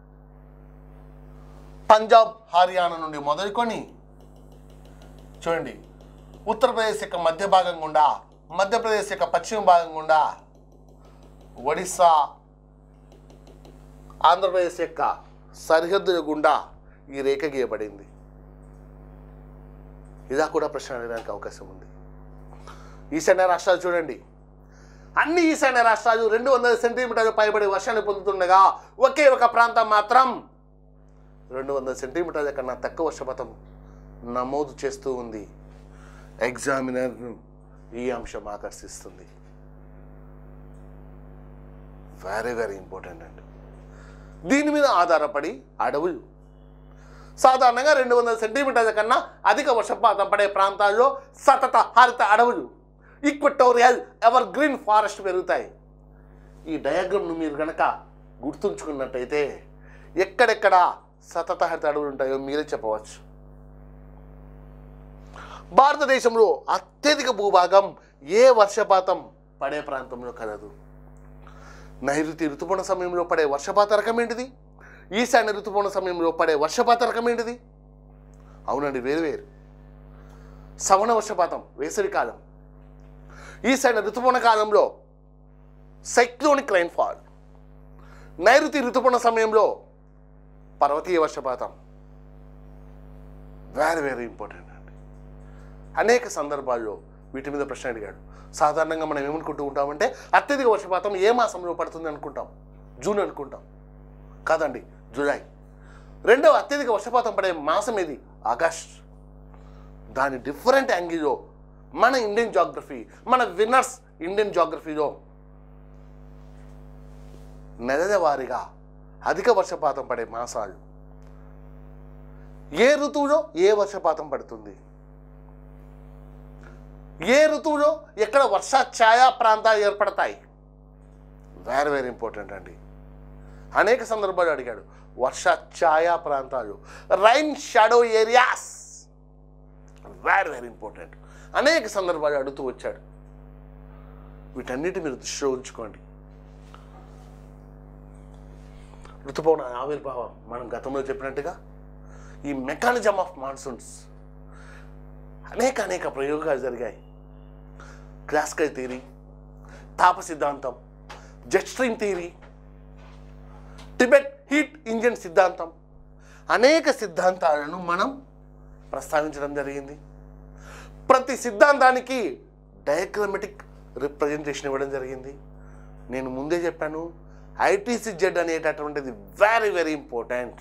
పంజాబ్ హర్యానా నుండి మొదలుకొని చూడండి ఉత్తరప్రదేశ్ యొక్క మధ్య భాగం గుండా మధ్యప్రదేశ్ యొక్క పశ్చిమ భాగం గుండా ఒడిస్సా ఆంధ్రప్రదేశ్ యొక్క సరిహద్దుల గుండా ఈ రేఖ గీయబడింది ఇలా కూడా ప్రశ్న అడగడానికి అవకాశం ఉంది ఈశాన్య రాష్ట్రాలు చూడండి అన్ని ఈశాన్య రాష్ట్రాలు రెండు వందల సెంటీమీటర్లు పైబడి వర్షాన్ని పొందుతుండగా ఒకే ఒక ప్రాంతం మాత్రం రెండు వందల సెంటీమీటర్ల కన్నా తక్కువ వర్షపాతం నమోదు చేస్తూ ఉంది ఎగ్జామినర్ను ఈ అంశం ఆకర్షిస్తుంది వెరీ వెరీ ఇంపార్టెంట్ అండి దీని మీద ఆధారపడి అడవులు సాధారణంగా రెండు వందల సెంటీమీటర్ల కన్నా అధిక వర్షపాతం పడే ప్రాంతాల్లో సతత హరిత అడవులు ఈక్వటోరియల్ ఎవర్ గ్రీన్ ఫారెస్ట్ పెరుగుతాయి ఈ డయాగ్రామ్ను మీరు గనక గుర్తుంచుకున్నట్టయితే ఎక్కడెక్కడ సతత హరిత అడవులు ఉంటాయో మీరే చెప్పవచ్చు భారతదేశంలో అత్యధిక భూభాగం ఏ వర్షపాతం పడే ప్రాంతంలో కలదు నైరుతి ఋతుపవన సమయంలో పడే వర్షపాత రకం ఏంటిది ఈశాన్య ఋతుపవన సమయంలో పడే వర్షపాత రకం ఏంటిది అవునండి వేరు వేరు సవణ వర్షపాతం వేసవి కాలం ఈశాన్య ఋతుపవన కాలంలో సైక్లోనిక్ రైన్ఫాల్ నైరుతి ఋతుపవన సమయంలో పర్వతీయ వర్షపాతం వెరీ వెరీ ఇంపార్టెంట్ అండి అనేక సందర్భాల్లో వీటి మీద ప్రశ్న అడిగాడు సాధారణంగా మనం ఏమనుకుంటూ ఉంటామంటే అత్యధిక వర్షపాతం ఏ మాసంలో పడుతుంది అనుకుంటాం జూన్ అనుకుంటాం కాదండి జూలై రెండవ అత్యధిక వర్షపాతం పడే మాసం ఏది ఆగస్ట్ దాని డిఫరెంట్ యాంగిల్లో మన ఇండియన్ జాగ్రఫీ మన విన్నర్స్ ఇండియన్ జాగ్రఫీలో నెలల వారీగా అధిక వర్షపాతం పడే మాసాలు ఏ ఋతువులో ఏ వర్షపాతం పడుతుంది ఏ ఋతువులో ఎక్కడ వర్ష ఛాయా ప్రాంతాలు ఏర్పడతాయి వెరీ వెరీ ఇంపార్టెంట్ అండి అనేక సందర్భాలు అడిగాడు వర్ష ఛాయా ప్రాంతాలు rain shadow areas very very important అనేక సందర్భాలు అడుగుతూ వచ్చాడు వీటన్నిటి మీరు దృష్టిలో ఉంచుకోండి ఋతుపవన ఆవిర్భావం మనం గతంలో చెప్పినట్టుగా ఈ మెకానిజం ఆఫ్ మాన్సూన్స్ అనేక అనేక ప్రయోగాలు జరిగాయి క్లాసికల్ థియరీ తాప సిద్ధాంతం jet stream theory Tibet heat engine సిద్ధాంతం అనేక సిద్ధాంతాలను మనం ప్రస్తావించడం జరిగింది ప్రతి సిద్ధాంతానికి డయాగ్రమెటిక్ రిప్రజెంటేషన్ ఇవ్వడం జరిగింది నేను ముందే చెప్పాను ఐటీసీ జెడ్ అనేటటువంటిది very very important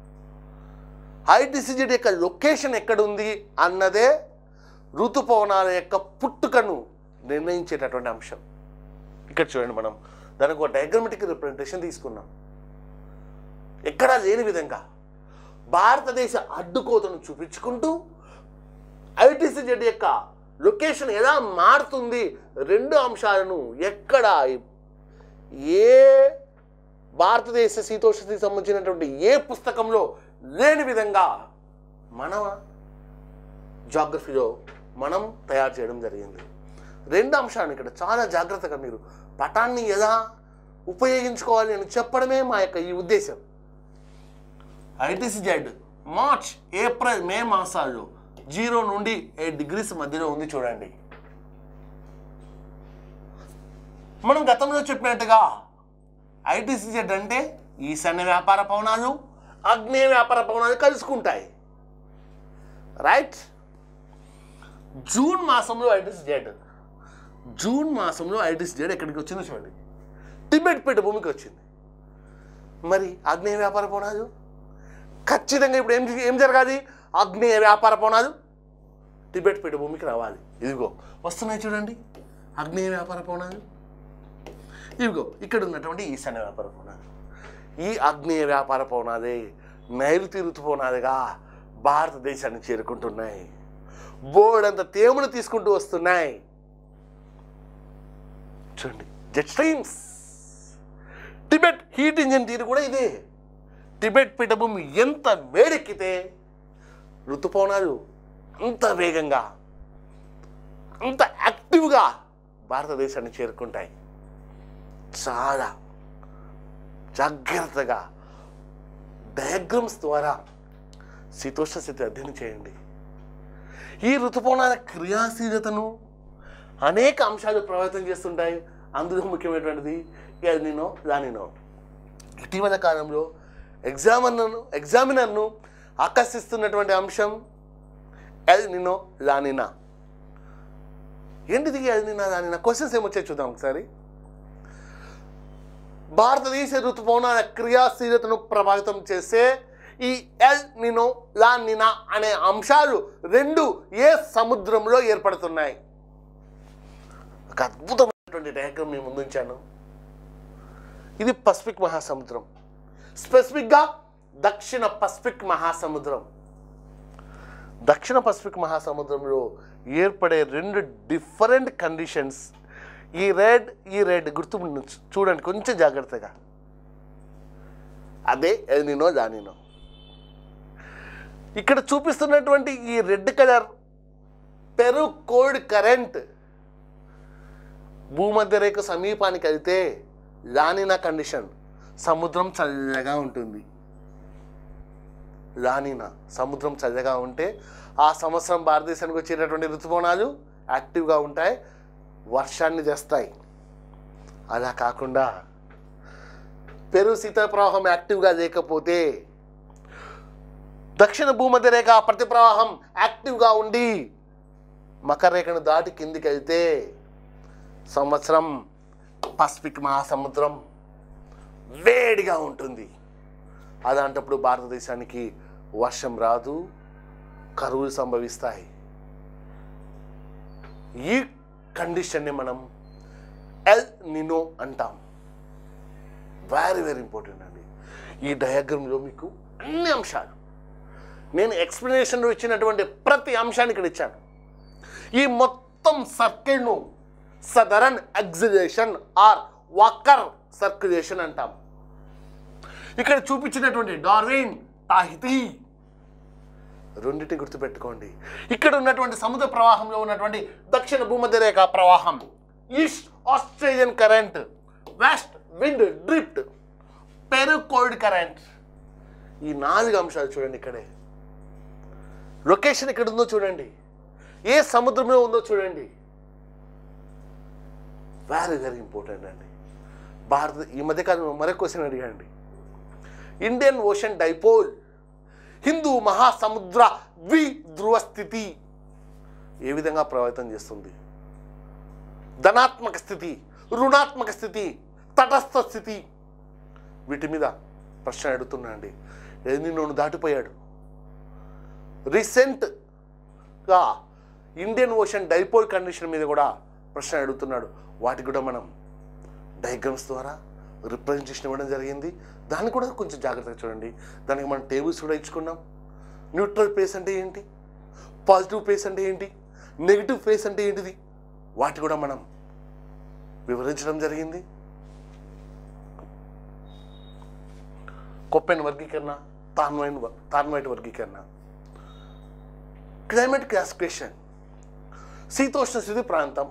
ITC Z యొక్క లొకేషన్ ఎక్కడుంది అన్నదే ఋతుపవనాల యొక్క పుట్టుకను నిర్ణయించేటటువంటి అంశం ఇక్కడ చూడండి మనం దానికి ఒక డయాగ్రమెటిక్ రిప్రజెంటేషన్ తీసుకున్నాం ఎక్కడా లేని విధంగా భారతదేశ అడ్డుకోతను చూపించుకుంటూ ఐటీసీ జెడ్ యొక్క లొకేషన్ ఎలా మారుతుంది రెండు అంశాలను ఎక్కడ ఏ భారతదేశ శీతోష్ణకి సంబంధించినటువంటి ఏ పుస్తకంలో లేని విధంగా మన జాగ్రఫీలో మనం తయారు చేయడం జరిగింది రెండు అంశాలను ఇక్కడ చాలా జాగ్రత్తగా మీరు పటాన్ని ఎలా ఉపయోగించుకోవాలి అని చెప్పడమే మా యొక్క ఈ ఉద్దేశం ITC Z March April May మాసాల్లో జీరో నుండి ఎయిట్ డిగ్రీస్ మధ్యలో ఉంది చూడండి మనం గతంలో చెప్పినట్టుగా ఐటీసీ జెడ్ అంటే ఈశాన్య వ్యాపార పవనాలు ఆగ్నేయ వ్యాపార పవనాలు కలుసుకుంటాయి రైట్ జూన్ మాసంలో ఐటీసీ జెడ్ జూన్ మాసంలో ఐటీసీ జెడ్ ఎక్కడికి వచ్చిందో చూడండి టిబెట్ పీఠ భూమికి వచ్చింది మరి ఆగ్నేయ వ్యాపార పవనాలు ఖచ్చితంగా ఇప్పుడు ఏం ఏం జరగాలి ఆగ్నేయ వ్యాపార పవనాలు టిబెట్ పీఠ భూమికి రావాలి ఇదిగో వస్తున్నాయి చూడండి ఆగ్నేయ వ్యాపార పవనాలు ఇదిగో ఇక్కడ ఉన్నటువంటి ఈశాన్య వ్యాపార పవనాలు ఈ ఆగ్నేయ వ్యాపార పవనాలే నైరుతి ఋతుపవనాలుగా భారతదేశాన్ని చేరుకుంటున్నాయి బోర్డంత తేమను తీసుకుంటూ వస్తున్నాయి చూడండి jet streams Tibet heat engine తీరు కూడా ఇదే టిబెట్ పీఠభూమి ఎంత వేడెక్కితే ఋతుపవనాలు అంత వేగంగా అంత యాక్టివ్గా భారతదేశాన్ని చేరుకుంటాయి చాలా జాగ్రత్తగా డయాగ్రమ్స్ ద్వారా శీతోష్ణ స్థితి అధ్యయనం చేయండి ఈ ఋతుపవనాల క్రియాశీలతను అనేక అంశాలు ప్రభావితం చేస్తుంటాయి అందులో ముఖ్యమైనటువంటిది ఎల్నినో లానినో ఇటీవల కాలంలో ఎగ్జామినర్ను ఎగ్జామినర్ను ఆకర్షిస్తున్నటువంటి అంశం ఎల్ నినో లానినా ఏంటిది ఎల్ నినా లానినా క్వశ్చన్స్ ఏమొచ్చాయి చూద్దాం ఒకసారి భారతదేశ ఋతుపవనాల క్రియాశీలతను ప్రభావితం చేసే ఈ ఎల్ నినో లా నినా అనే అంశాలు రెండు ఏ సముద్రంలో ఏర్పడుతున్నాయి ఒక అద్భుతమైనటువంటి డయాగ్రామ్ నేను ముందుంచాను ఇది పసిఫిక్ మహాసముద్రం స్పెసిఫిక్గా దక్షిణ పసిఫిక్ మహాసముద్రం దక్షిణ పసిఫిక్ మహాసముద్రంలో ఏర్పడే రెండు డిఫరెంట్ కండిషన్స్ ఈ రెడ్ ఈ రెడ్ గుర్తు చూడండి కొంచెం జాగ్రత్తగా అదే ఎల్నినో దానినో ఇక్కడ చూపిస్తున్నటువంటి ఈ red colour Peru cold current భూమధ్య రేఖ సమీపానికి వెళ్తే లానినా కండిషన్ సముద్రం చల్లగా ఉంటుంది లానినా సముద్రం చల్లగా ఉంటే ఆ సంవత్సరం భారతదేశానికి వచ్చేటటువంటి ఋతుపవనాలు యాక్టివ్గా ఉంటాయి వర్షాన్ని తెస్తాయి అలా కాకుండా పెరు శీతల ప్రవాహం యాక్టివ్గా లేకపోతే దక్షిణ భూమధ్య రేఖ ప్రతి ప్రవాహం యాక్టివ్గా ఉండి మకర రేఖను దాటి కిందికి వెళ్తే సంవత్సరం పసిఫిక్ మహాసముద్రం వేడిగా ఉంటుంది అలాంటప్పుడు భారతదేశానికి వర్షం రాదు కరువులు సంభవిస్తాయి ఈ కండిషన్ని మనం ఎల్ నినో అంటాం వెరీ వెరీ ఇంపార్టెంట్ అండి ఈ డయాగ్రామ్లో మీకు అన్ని అంశాలు నేను ఎక్స్ప్లెనేషన్లో ఇచ్చినటువంటి ప్రతి అంశాన్ని ఇక్కడ ఇచ్చాను ఈ మొత్తం సర్కిల్ను southern oscillation or Walker circulation అంటాం ఇక్కడ చూపించినటువంటి డార్విన్ తాహితి రెండింటిని గుర్తుపెట్టుకోండి ఇక్కడ ఉన్నటువంటి సముద్ర ప్రవాహంలో ఉన్నటువంటి దక్షిణ భూమధ్య రేఖ ప్రవాహం east Australian current west wind drift Peru cold current ఈ నాలుగు అంశాలు చూడండి ఇక్కడే లొకేషన్ ఎక్కడ ఉందో చూడండి ఏ సముద్రంలో ఉందో చూడండి వెరీ వెరీ ఇంపార్టెంట్ అండి భారత ఈ మధ్యకాలంలో మరొక క్వశ్చన్ అడిగండి ఇండియన్ ఓషన్ డైపోల్ హిందూ మహాసముద్ర ద్విధ్రువ స్థితి ఏ విధంగా ప్రభావితం చేస్తుంది ధనాత్మక స్థితి రుణాత్మక స్థితి తటస్థ స్థితి వీటి మీద ప్రశ్న అడుగుతున్నా అండి ఎనినోను దాటిపోయాడు రీసెంట్గా ఇండియన్ ఓషన్ డైపోల్ కండిషన్ మీద కూడా ప్రశ్న అడుగుతున్నాడు వాటికి కూడా మనం డయాగ్రామ్స్ ద్వారా రిప్రజెంటేషన్ ఇవ్వడం జరిగింది దాన్ని కూడా కొంచెం జాగ్రత్తగా చూడండి దానికి మనం టేబుల్స్ కూడా ఇచ్చుకున్నాం న్యూట్రల్ ప్లేస్ అంటే ఏంటి పాజిటివ్ ప్లేస్ అంటే ఏంటి నెగిటివ్ ప్లేస్ అంటే ఏంటిది వాటి కూడా మనం వివరించడం జరిగింది కొప్పెన్ వర్గీకరణ తాన్వైన్ తాన్వైట్ వర్గీకరణ క్లైమేట్ క్లాసిఫికేషన్ శీతోష్ణ స్థితి ప్రాంతం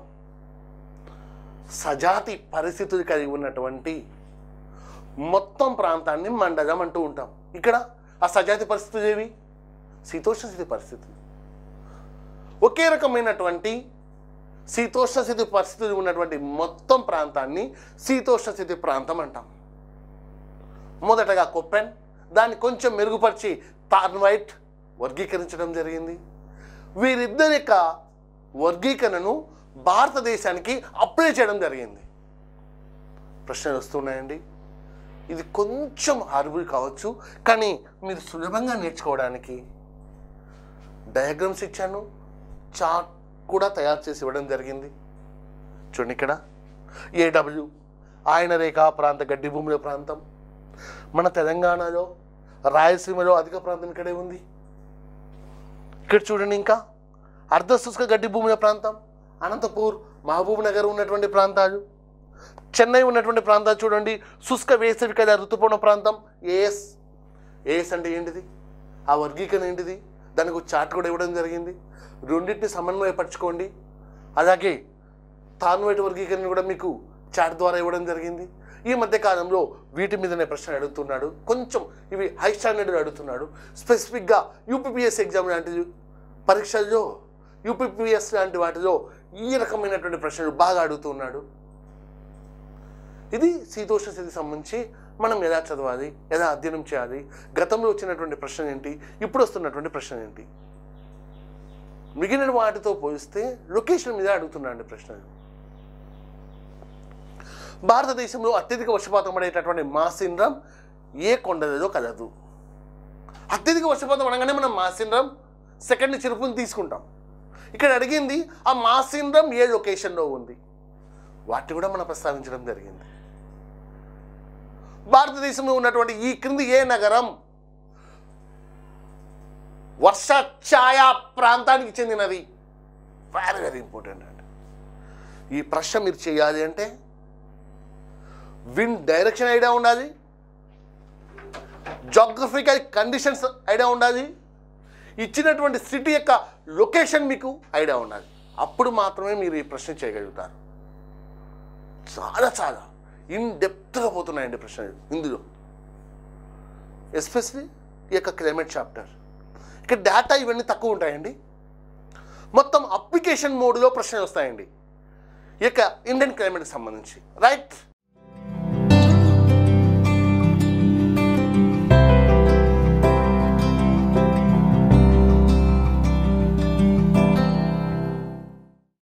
సజాతి పరిస్థితులు కలిగి ఉన్నటువంటి మొత్తం ప్రాంతాన్ని మండలం అంటూ ఉంటాం ఇక్కడ ఆ సజాతి పరిస్థితులు ఏవి శీతోష్ణ స్థితి పరిస్థితులు ఒకే రకమైనటువంటి శీతోష్ణ స్థితి పరిస్థితులు ఉన్నటువంటి మొత్తం ప్రాంతాన్ని శీతోష్ణ స్థితి ప్రాంతం అంటాం మొదటగా కొప్పెన్ దాన్ని కొంచెం మెరుగుపరిచి టార్న్వైట్ వర్గీకరించడం జరిగింది వీరిద్దరి యొక్క వర్గీకరణను భారతదేశానికి అప్లై చేయడం జరిగింది ప్రశ్నలు వస్తున్నాయండి ఇది కొంచెం హార్బుల్ కావచ్చు కానీ మీరు సులభంగా నేర్చుకోవడానికి డయాగ్రామ్స్ ఇచ్చాను చార్ట్ కూడా తయారు చేసి ఇవ్వడం జరిగింది చూడండి ఇక్కడ ఏడబ్ల్యూ ఆయన రేఖ ప్రాంత గడ్డి భూముల ప్రాంతం మన తెలంగాణలో రాయలసీమలో అధిక ప్రాంతం ఇక్కడే ఉంది ఇక్కడ చూడండి ఇంకా అర్ధ శుష్క గడ్డి భూముల ప్రాంతం అనంతపూర్ మహబూబ్ నగర్ ఉన్నటువంటి ప్రాంతాలు చెన్నై ఉన్నటువంటి ప్రాంతాలు చూడండి శుష్క వేసవికాల ఋతుపవన ప్రాంతం ఏఎస్ ఏఎస్ అంటే ఏంటిది ఆ వర్గీకరణ ఏంటిది దానికి ఒక చార్ట్ కూడా ఇవ్వడం జరిగింది రెండింటిని సమన్వయపరచుకోండి అలాగే తాన్వైట్ వర్గీకరణ కూడా మీకు చాట్ ద్వారా ఇవ్వడం జరిగింది ఈ మధ్య కాలంలో వీటి మీదనే ప్రశ్న అడుగుతున్నాడు కొంచెం ఇవి హై స్టాండర్డ్ అడుగుతున్నాడు స్పెసిఫిక్గా యూపీపీఎస్ ఎగ్జామ్ లాంటి పరీక్షల్లో యూపీపీఎస్ లాంటి వాటిలో ఈ రకమైనటువంటి ప్రశ్నలు బాగా అడుగుతున్నాడు ఇది శీతోష్ణ స్థితికి సంబంధించి మనం ఎలా చదవాలి ఎలా అధ్యయనం చేయాలి గతంలో వచ్చినటువంటి ప్రశ్న ఏంటి ఇప్పుడు వస్తున్నటువంటి ప్రశ్న ఏంటి మిగిలిన వాటితో పోలిస్తే లొకేషన్ మీద అడుగుతున్నాడు ప్రశ్నలు భారతదేశంలో అత్యధిక వర్షపాతం పడేటటువంటి మాసింద్రం ఏ కొండలలో కలదు అత్యధిక వర్షపాతం అనగానే మనం మాసింద్రం సెకండ్ చెరుపుని తీసుకుంటాం ఇక్కడ అడిగింది ఆ మాసింద్రం ఏ లొకేషన్లో ఉంది వాటిని కూడా మనం ప్రస్తావించడం జరిగింది భారతదేశంలో ఉన్నటువంటి ఈ క్రింది ఏ నగరం వర్ష ఛాయా ప్రాంతానికి చెందినది వెరీ వెరీ ఇంపార్టెంట్ అండి ఈ ప్రశ్న మీరు చేయాలి అంటే విండ్ డైరెక్షన్ ఐడియా ఉండాలి జాగ్రఫికల్ కండిషన్స్ ఐడియా ఉండాలి ఇచ్చినటువంటి సిటీ యొక్క లొకేషన్ మీకు ఐడియా ఉండాలి అప్పుడు మాత్రమే మీరు ఈ ప్రశ్న చేయగలుగుతారు చాలా చాలా ఇన్ డెప్త్గా పోతున్నాయండి ప్రశ్నలు ఇందులో ఎస్పెషలీ ఈ యొక్క క్లైమేట్ చాప్టర్ ఇక్కడ డేటా ఇవన్నీ తక్కువ ఉంటాయండి మొత్తం అప్లికేషన్ మోడ్లో ప్రశ్నలు వస్తాయండి ఈ యొక్క ఇండియన్ క్లైమేట్కి సంబంధించి రైట్